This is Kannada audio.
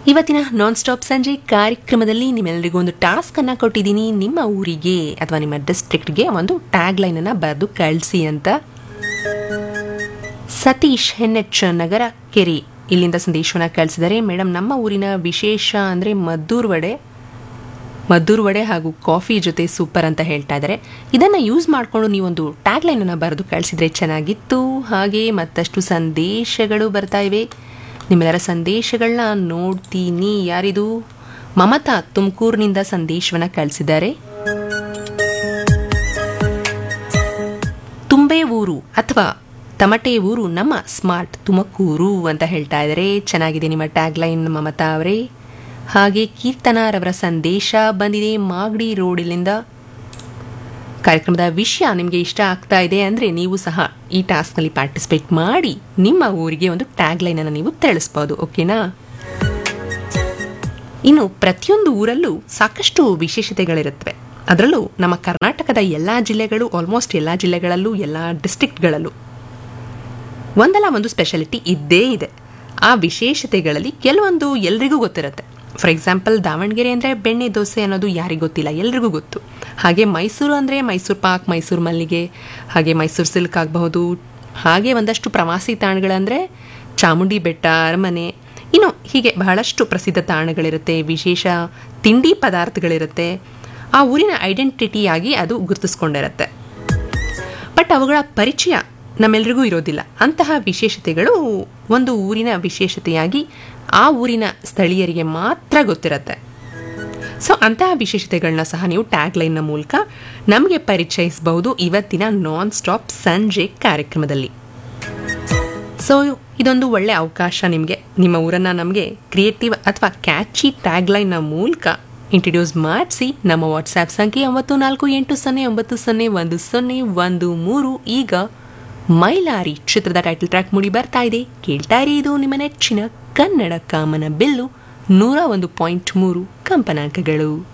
ಇವತ್ತಿನ ನಾನ್ ಸ್ಟಾಪ್ ಸಂಜೆ ಕಾರ್ಯಕ್ರಮದಲ್ಲಿ ನಿಮ್ಮೆಲ್ಲರಿಗೂ ಒಂದು ಟಾಸ್ಕ್ ಅನ್ನ ಕೊಟ್ಟಿದ್ದೀನಿ ನಿಮ್ಮ ಊರಿಗೆ ಅಥವಾ ನಿಮ್ಮ ಡಿಸ್ಟ್ರಿಕ್ಟ್ಗೆ ಒಂದು ಟ್ಯಾಗ್ ಲೈನ್ ಅನ್ನ ಬರೆದು ಕಳಿಸಿ ಅಂತ ಸತೀಶ್ ಹೆನ್ಎಚ್ ನಗರ ಕೆರೆ ಇಲ್ಲಿಂದ ಸಂದೇಶವನ್ನ ಕಳಿಸಿದರೆ ಮೇಡಮ್ ನಮ್ಮ ಊರಿನ ವಿಶೇಷ ಅಂದರೆ ಮದ್ದೂರು ವಡೆ ಮದ್ದೂರು ವಡೆ ಹಾಗೂ ಕಾಫಿ ಜೊತೆ ಸೂಪರ್ ಅಂತ ಹೇಳ್ತಾ ಇದ್ದಾರೆ ಇದನ್ನು ಯೂಸ್ ಮಾಡಿಕೊಂಡು ನೀವೊಂದು ಟ್ಯಾಗ್ ಲೈನನ್ನು ಬರೆದು ಕಳಿಸಿದ್ರೆ ಚೆನ್ನಾಗಿತ್ತು ಹಾಗೆ ಮತ್ತಷ್ಟು ಸಂದೇಶಗಳು ಬರ್ತಾ ಇವೆ ನಿಮ್ಮೆಲ್ಲರ ಸಂದೇಶಗಳನ್ನ ನೋಡ್ತೀನಿ ಯಾರಿದು ಮಮತಾ ತುಮಕೂರಿನಿಂದ ಸಂದೇಶವನ್ನ ಕಳಿಸಿದ್ದಾರೆ ತುಂಬೆ ಊರು ಅಥವಾ ತಮಟೆ ಊರು ನಮ್ಮ ಸ್ಮಾರ್ಟ್ ತುಮಕೂರು ಅಂತ ಹೇಳ್ತಾ ಇದ್ದಾರೆ ಚೆನ್ನಾಗಿದೆ ನಿಮ್ಮ ಟ್ಯಾಗ್ ಲೈನ್ ಮಮತಾ ಅವರೇ ಹಾಗೆ ಕೀರ್ತನಾರವರ ಸಂದೇಶ ಬಂದಿದೆ ಮಾಗಡಿ ರೋಡಿಲಿಂದ ಕಾರ್ಯಕ್ರಮದ ವಿಷಯ ನಿಮಗೆ ಇಷ್ಟ ಆಗ್ತಾ ಇದೆ ಅಂದರೆ ನೀವು ಸಹ ಈ ಟಾಸ್ಕ್ನಲ್ಲಿ ಪಾರ್ಟಿಸಿಪೇಟ್ ಮಾಡಿ ನಿಮ್ಮ ಊರಿಗೆ ಒಂದು ಟ್ಯಾಗ್ ಲೈನನ್ನು ನೀವು ತಿಳಿಸ್ಬೋದು ಓಕೆನಾ ಇನ್ನು ಪ್ರತಿಯೊಂದು ಊರಲ್ಲೂ ಸಾಕಷ್ಟು ವಿಶೇಷತೆಗಳಿರುತ್ತವೆ ಅದರಲ್ಲೂ ನಮ್ಮ ಕರ್ನಾಟಕದ ಎಲ್ಲ ಜಿಲ್ಲೆಗಳು ಆಲ್ಮೋಸ್ಟ್ ಎಲ್ಲ ಜಿಲ್ಲೆಗಳಲ್ಲೂ ಎಲ್ಲ ಡಿಸ್ಟ್ರಿಕ್ಟ್ಗಳಲ್ಲೂ ಒಂದಲ್ಲ ಒಂದು ಸ್ಪೆಷಾಲಿಟಿ ಇದ್ದೇ ಇದೆ ಆ ವಿಶೇಷತೆಗಳಲ್ಲಿ ಕೆಲವೊಂದು ಎಲ್ರಿಗೂ ಗೊತ್ತಿರುತ್ತೆ ಫಾರ್ ಎಕ್ಸಾಂಪಲ್ ದಾವಣಗೆರೆ ಅಂದರೆ ಬೆಣ್ಣೆ ದೋಸೆ ಅನ್ನೋದು ಯಾರಿಗೂ ಗೊತ್ತಿಲ್ಲ ಎಲ್ರಿಗೂ ಗೊತ್ತು ಹಾಗೆ ಮೈಸೂರು ಅಂದರೆ ಮೈಸೂರು ಪಾಕ್ ಮೈಸೂರು ಮಲ್ಲಿಗೆ ಹಾಗೆ ಮೈಸೂರು ಸಿಲ್ಕ್ ಆಗಬಹುದು ಹಾಗೆ ಒಂದಷ್ಟು ಪ್ರವಾಸಿ ತಾಣಗಳಂದರೆ ಚಾಮುಂಡಿ ಬೆಟ್ಟ ಅರಮನೆ ಇನ್ನು ಹೀಗೆ ಬಹಳಷ್ಟು ಪ್ರಸಿದ್ಧ ತಾಣಗಳಿರುತ್ತೆ ವಿಶೇಷ ತಿಂಡಿ ಪದಾರ್ಥಗಳಿರುತ್ತೆ ಆ ಊರಿನ ಐಡೆಂಟಿಟಿಯಾಗಿ ಅದು ಗುರುತಿಸ್ಕೊಂಡಿರುತ್ತೆ ಬಟ್ ಅವುಗಳ ಪರಿಚಯ ನಮ್ಮೆಲ್ರಿಗೂ ಇರೋದಿಲ್ಲ ಅಂತಹ ವಿಶೇಷತೆಗಳು ಒಂದು ಊರಿನ ವಿಶೇಷತೆಯಾಗಿ ಆ ಊರಿನ ಸ್ಥಳೀಯರಿಗೆ ಮಾತ್ರ ಗೊತ್ತಿರುತ್ತೆ ಸೊ ಅಂತಹ ವಿಶೇಷತೆಗಳನ್ನ ಸಹ ನೀವು ಟ್ಯಾಗ್ ಲೈನ್ನ ಮೂಲಕ ನಮಗೆ ಪರಿಚಯಿಸಬಹುದು ಇವತ್ತಿನ ನಾನ್ ಸ್ಟಾಪ್ ಸಂಜೆ ಕಾರ್ಯಕ್ರಮದಲ್ಲಿ ಸೊ ಇದೊಂದು ಒಳ್ಳೆ ಅವಕಾಶ ನಿಮಗೆ ನಿಮ್ಮ ಊರನ್ನು ನಮಗೆ ಕ್ರಿಯೇಟಿವ್ ಅಥವಾ ಕ್ಯಾಚಿ ಟ್ಯಾಗ್ ಲೈನ್ನ ಮೂಲಕ ಇಂಟ್ರಡ್ಯೂಸ್ ಮಾಡಿಸಿ ನಮ್ಮ ವಾಟ್ಸ್ಆ್ಯಪ್ ಸಂಖ್ಯೆ ಒಂಬತ್ತು ನಾಲ್ಕು ಎಂಟು ಸೊನ್ನೆ ಒಂಬತ್ತು ಸೊನ್ನೆ ಒಂದು ಸೊನ್ನೆ ಒಂದು ಮೂರು ಈಗ ಮೈಲಾರಿ ಚಿತ್ರದ ಟೈಟಲ್ ಟ್ರ್ಯಾಕ್ ಮೂಡಿ ಬರ್ತಾ ಇದೆ ಕೇಳ್ತಾ ಇರಿ ಇದು ನಿಮ್ಮ ನೆಚ್ಚಿನ ಕನ್ನಡ ಕಾಮನ ಬಿಲ್ಲು ನೂರ ಒಂದು ಪಾಯಿಂಟ್ ಮೂರು ಕಂಪನಾಂಕಗಳು